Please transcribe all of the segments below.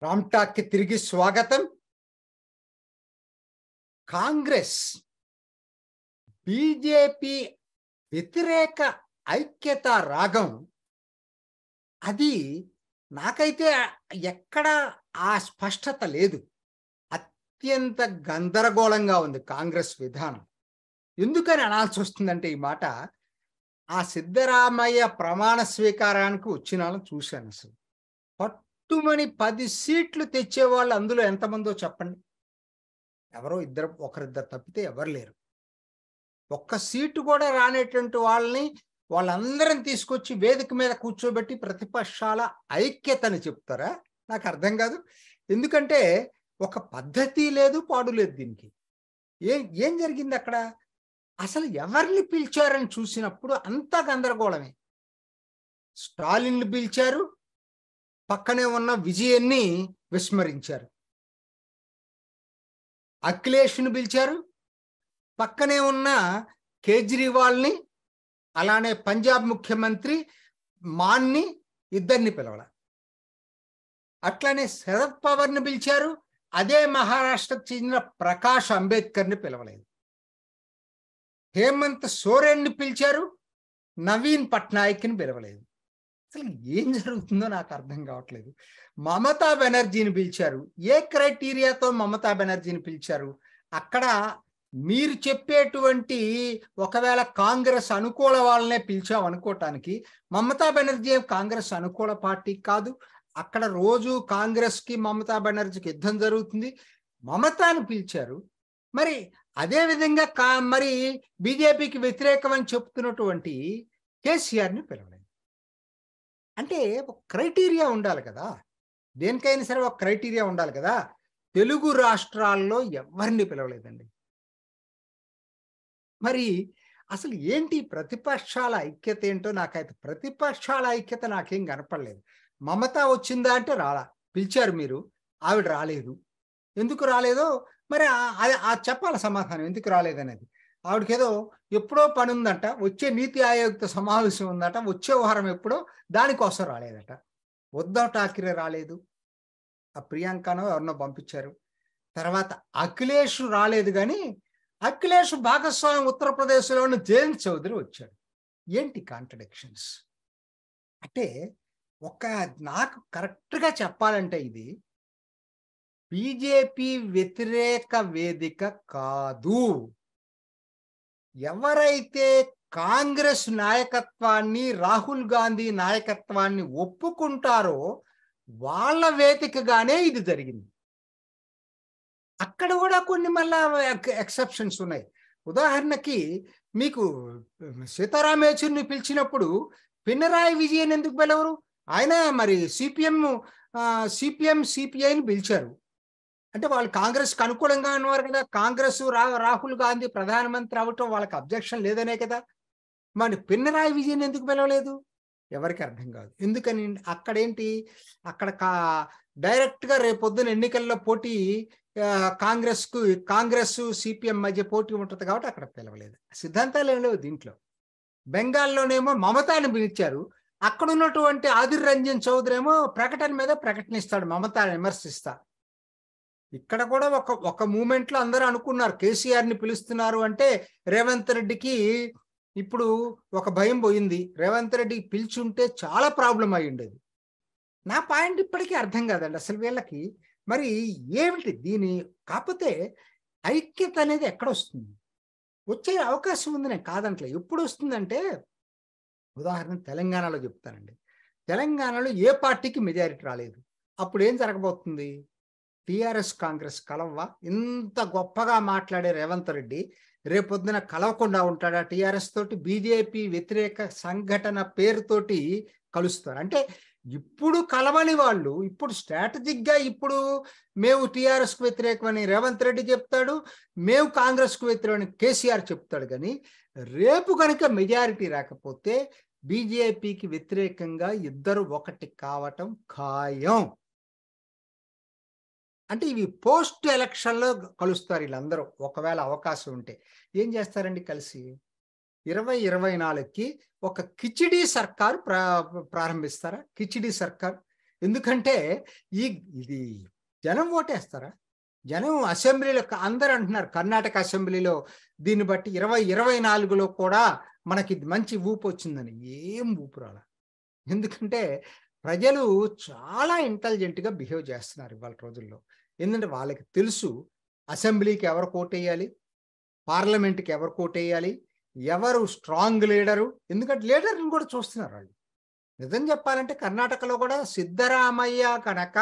రామ్టాక్కి తిరిగి స్వాగతం కాంగ్రెస్ బీజేపీ వ్యతిరేక ఐక్యత రాగం అది నాకైతే ఎక్కడ ఆ స్పష్టత లేదు అత్యంత గందరగోళంగా ఉంది కాంగ్రెస్ విధానం ఎందుకని అనాల్సి వస్తుందంటే ఈ మాట ఆ సిద్ధరామయ్య ప్రమాణ స్వీకారానికి వచ్చిన వాళ్ళని చూశాను అసలు పట్టుమని పది సీట్లు తెచ్చేవాళ్ళు అందులో ఎంతమందో చెప్పండి ఎవరో ఇద్దరు ఒకరిద్దరు తప్పితే ఎవరు లేరు ఒక్క సీటు కూడా రానేటువంటి వాళ్ళని వాళ్ళందరం తీసుకొచ్చి వేదిక మీద కూర్చోబెట్టి ప్రతిపక్షాల ఐక్యతని చెప్తారా నాకు అర్థం కాదు ఎందుకంటే ఒక పద్ధతి లేదు పాడు లేదు దీనికి ఏం ఏం జరిగింది అక్కడ అసలు ఎవరిని పిలిచారని చూసినప్పుడు అంతా గందరగోళమే స్టాలిన్లు పిలిచారు పక్కనే ఉన్న విజయన్ని విస్మరించారు అఖిలేష్ను పిలిచారు పక్కనే ఉన్న కేజ్రీవాల్ని అలానే పంజాబ్ ముఖ్యమంత్రి మాన్ని ఇద్దరిని పిలవాల అట్లానే శరద్ పవార్ని పిలిచారు అదే మహారాష్ట్రకు చెందిన ప్రకాష్ అంబేద్కర్ని పిలవలేదు హేమంత్ సోరెన్ని పిలిచారు నవీన్ పట్నాయక్ని పిలవలేదు అసలు ఏం జరుగుతుందో నాకు అర్థం కావట్లేదు మమతా బెనర్జీని పిలిచారు ఏ క్రైటీరియాతో మమతా బెనర్జీని పిలిచారు అక్కడ మీరు చెప్పేటువంటి ఒకవేళ కాంగ్రెస్ అనుకూల వాళ్ళనే పిలిచాం అనుకోవటానికి మమతా బెనర్జీ కాంగ్రెస్ అనుకూల పార్టీ కాదు అక్కడ రోజు కాంగ్రెస్ కి మమతా బెనర్జీకి యుద్ధం జరుగుతుంది మమతాను పిలిచారు మరి అదే విధంగా కా మరి బీజేపీకి వ్యతిరేకం అని చెప్తున్నటువంటి కేసీఆర్ని పిలవలేదు అంటే ఒక క్రైటీరియా ఉండాలి కదా దేనికైనా సరే ఒక క్రైటీరియా ఉండాలి కదా తెలుగు రాష్ట్రాల్లో ఎవరిని పిలవలేదండి మరి అసలు ఏంటి ప్రతిపక్షాల ఐక్యత ఏంటో నాకైతే ప్రతిపక్షాల ఐక్యత నాకేం కనపడలేదు మమత వచ్చిందా అంటే రాలా పిలిచారు మీరు ఆవిడ రాలేదు ఎందుకు రాలేదో మరి అది ఆ చెప్పాలి సమాధానం ఎందుకు రాలేదనేది ఆవిడకేదో ఎప్పుడో పని ఉందంట వచ్చే నీతి ఆయోగ్తో సమావేశం ఉందట వచ్చే వారం ఎప్పుడో దానికోసం రాలేదట ఉద్ధవ్ ఠాక్రే రాలేదు ఆ ప్రియాంకనో ఎవరినో పంపించారు తర్వాత అఖిలేష్ రాలేదు కానీ అఖిలేష్ భాగస్వామి ఉత్తరప్రదేశ్లోని జయంత్ చౌదరి వచ్చాడు ఏంటి కాంట్రడిక్షన్స్ అంటే ఒక నాకు కరెక్ట్గా చెప్పాలంటే ఇది బీజేపీ వ్యతిరేక వేదిక కాదు ఎవరైతే కాంగ్రెస్ నాయకత్వాన్ని రాహుల్ గాంధీ నాయకత్వాన్ని ఒప్పుకుంటారో వాళ్ళ వేదికగానే ఇది జరిగింది అక్కడ కూడా కొన్ని మళ్ళా ఎక్సెప్షన్స్ ఉన్నాయి ఉదాహరణకి మీకు సీతారాం యేచూరిని పిలిచినప్పుడు పినరాయి విజయన్ ఎందుకు పిలవరు ఆయన మరి సిపిఎం సిపిఎం సిపిఐని పిలిచారు అంటే వాళ్ళు కాంగ్రెస్కి అనుకూలంగా ఉన్నారు కదా కాంగ్రెస్ రా రాహుల్ గాంధీ ప్రధానమంత్రి అవటం వాళ్ళకి అబ్జెక్షన్ లేదనే కదా మరి పిన్నరాయి విజయన్ ఎందుకు పిలవలేదు ఎవరికి అర్థం కాదు ఎందుకని అక్కడేంటి అక్కడ కా డైరెక్ట్గా రేపొద్దున ఎన్నికల్లో పోటీ కాంగ్రెస్కు కాంగ్రెస్ సిపిఎం మధ్య పోటీ ఉంటుంది కాబట్టి అక్కడ పిలవలేదు సిద్ధాంతాలు ఏం లేవు దీంట్లో బెంగాల్లోనేమో మమతాని పిలిచారు అక్కడ ఉన్నటువంటి ఆదిర్ రంజన్ చౌదరి ఏమో ప్రకటన మీద ప్రకటన ఇస్తాడు మమతాని విమర్శిస్తా ఇక్కడ కూడా ఒక ఒక మూమెంట్లో అందరూ అనుకున్నారు కేసీఆర్ని పిలుస్తున్నారు అంటే రేవంత్ రెడ్డికి ఇప్పుడు ఒక భయం పోయింది రేవంత్ రెడ్డికి పిలిచుంటే చాలా ప్రాబ్లం అయి ఉండేది నా పాయింట్ ఇప్పటికీ అర్థం కాదండి అసలు వీళ్ళకి మరి ఏమిటి దీని కాకపోతే ఐక్యత అనేది ఎక్కడ వస్తుంది వచ్చే అవకాశం ఉంది నేను కాదంటలే ఎప్పుడు వస్తుందంటే ఉదాహరణ తెలంగాణలో చెప్తానండి తెలంగాణలో ఏ పార్టీకి మెజారిటీ రాలేదు అప్పుడు ఏం జరగబోతుంది టిఆర్ఎస్ కాంగ్రెస్ కలవ్వా ఇంత గొప్పగా మాట్లాడే రేవంత్ రెడ్డి రేపొద్దున కలవకుండా ఉంటాడా టిఆర్ఎస్ తోటి బీజేపీ వ్యతిరేక సంఘటన పేరుతోటి కలుస్తారు అంటే ఇప్పుడు కలవని వాళ్ళు ఇప్పుడు స్ట్రాటజిక్గా ఇప్పుడు మేము టీఆర్ఎస్కు వ్యతిరేకమని రేవంత్ రెడ్డి చెప్తాడు మేము కాంగ్రెస్కు వ్యతిరేకమని కేసీఆర్ చెప్తాడు కానీ రేపు కనుక మెజారిటీ రాకపోతే బీజేపీకి వ్యతిరేకంగా ఇద్దరు ఒకటి కావటం ఖాయం అంటే ఇవి పోస్ట్ ఎలక్షన్లో కలుస్తారు వీళ్ళందరూ ఒకవేళ అవకాశం ఉంటే ఏం చేస్తారండి కలిసి ఇరవై ఇరవై నాలుగుకి ఒక కిచిడి సర్కార్ ప్రా ప్రారంభిస్తారా కిచిడి సర్కార్ ఎందుకంటే ఈ ఇది జనం ఓటేస్తారా జనం అసెంబ్లీలో క- అందరూ అంటున్నారు కర్ణాటక అసెంబ్లీలో దీన్ని బట్టి ఇరవై ఇరవై నాలుగులో కూడా మనకి మంచి ఊపు వచ్చిందని ఏం ఊపు రాల ఎందుకంటే ప్రజలు చాలా ఇంటెలిజెంట్గా బిహేవ్ చేస్తున్నారు ఇవాళ రోజుల్లో ఎందుకంటే వాళ్ళకి తెలుసు అసెంబ్లీకి ఎవరు కోటేయాలి పార్లమెంట్కి ఎవరు కోటేయాలి ఎవరు స్ట్రాంగ్ లీడరు ఎందుకంటే లీడర్ని కూడా చూస్తున్నారు వాళ్ళు నిజం చెప్పాలంటే కర్ణాటకలో కూడా సిద్ధరామయ్య కనుక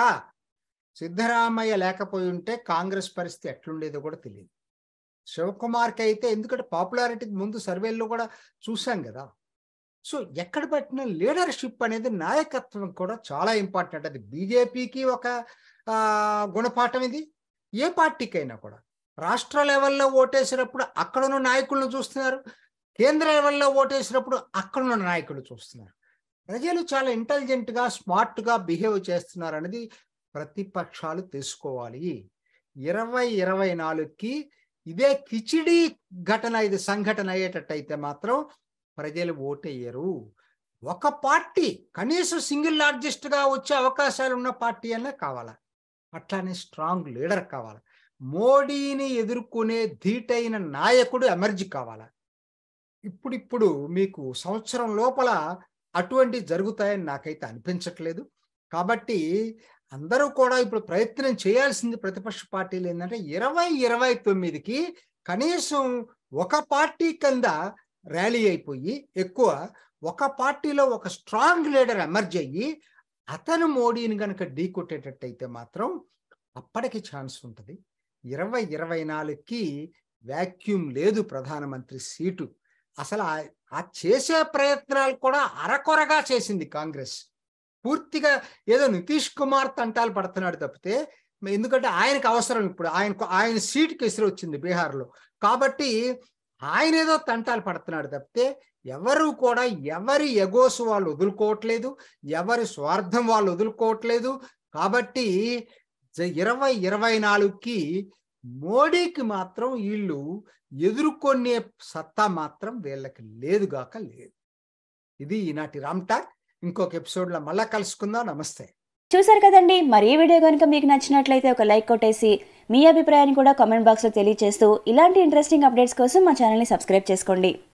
సిద్ధరామయ్య లేకపోయి ఉంటే కాంగ్రెస్ పరిస్థితి ఎట్లుండేదో కూడా తెలియదు శివకుమార్కి అయితే ఎందుకంటే పాపులారిటీ ముందు సర్వేల్లో కూడా చూసాం కదా సో ఎక్కడ పట్టిన లీడర్షిప్ అనేది నాయకత్వం కూడా చాలా ఇంపార్టెంట్ అది బీజేపీకి ఒక ఆ, గుణపాఠం ఇది ఏ పార్టీకైనా కూడా రాష్ట్ర లెవెల్లో ఓటేసినప్పుడు అక్కడున్న నాయకులను చూస్తున్నారు కేంద్ర లెవెల్లో ఓటేసినప్పుడు అక్కడున్న నాయకులు చూస్తున్నారు ప్రజలు చాలా ఇంటెలిజెంట్గా స్మార్ట్గా బిహేవ్ చేస్తున్నారు అనేది ప్రతిపక్షాలు తెలుసుకోవాలి ఇరవై ఇరవై నాలుగుకి ఇదే కిచిడి ఘటన ఇది సంఘటన అయ్యేటట్టయితే మాత్రం ప్రజలు ఓటేయరు ఒక పార్టీ కనీసం సింగిల్ లార్జెస్ట్ గా వచ్చే అవకాశాలు ఉన్న పార్టీ అనే కావాలా అట్లానే స్ట్రాంగ్ లీడర్ కావాలి మోడీని ఎదుర్కొనే ధీటైన నాయకుడు ఎమర్జీ కావాలా ఇప్పుడిప్పుడు మీకు సంవత్సరం లోపల అటువంటి జరుగుతాయని నాకైతే అనిపించట్లేదు కాబట్టి అందరూ కూడా ఇప్పుడు ప్రయత్నం చేయాల్సింది ప్రతిపక్ష పార్టీలు ఏంటంటే ఇరవై ఇరవై తొమ్మిదికి కనీసం ఒక పార్టీ కింద ర్యాలీ అయిపోయి ఎక్కువ ఒక పార్టీలో ఒక స్ట్రాంగ్ లీడర్ ఎమర్జ్ అయ్యి అతను మోడీని కనుక ఢీ కొట్టేటట్టయితే మాత్రం అప్పటికి ఛాన్స్ ఉంటుంది ఇరవై ఇరవై నాలుగుకి వ్యాక్యూమ్ లేదు ప్రధానమంత్రి సీటు అసలు ఆ- ఆ చేసే ప్రయత్నాలు కూడా అరకొరగా చేసింది కాంగ్రెస్ పూర్తిగా ఏదో నితీష్ కుమార్ తంటాలు పడుతున్నాడు తప్పితే ఎందుకంటే ఆయనకు అవసరం ఇప్పుడు ఆయన ఆయన సీటుకి ఎసురు వచ్చింది బీహార్లో కాబట్టి ఆయన ఏదో తంటాలు పడుతున్నాడు తప్పితే ఎవరు కూడా ఎవరి ఎగోసు వాళ్ళు వదులుకోవట్లేదు ఎవరి స్వార్థం వాళ్ళు వదులుకోవట్లేదు కాబట్టి జ- ఇరవై ఇరవై నాలుగుకి మోడీకి మాత్రం వీళ్ళు ఎదుర్కొనే సత్తా మాత్రం వీళ్ళకి లేదుగాక లేదు ఇది ఈనాటి రామ్ టాక్ ఇంకొక ఎపిసోడ్లో మళ్ళా కలుసుకుందాం నమస్తే చూసారు కదండి మరి ఈ వీడియో కనుక మీకు నచ్చినట్లయితే ఒక లైక్ కొట్టేసి మీ అభిప్రాయాన్ని కూడా కామెంట్ బాక్స్లో తెలియజేస్తూ ఇలాంటి ఇంట్రెస్టింగ్ అప్డేట్స్ కోసం మా ఛానల్ని సబ్స్క్రైబ్ చేసుకోండి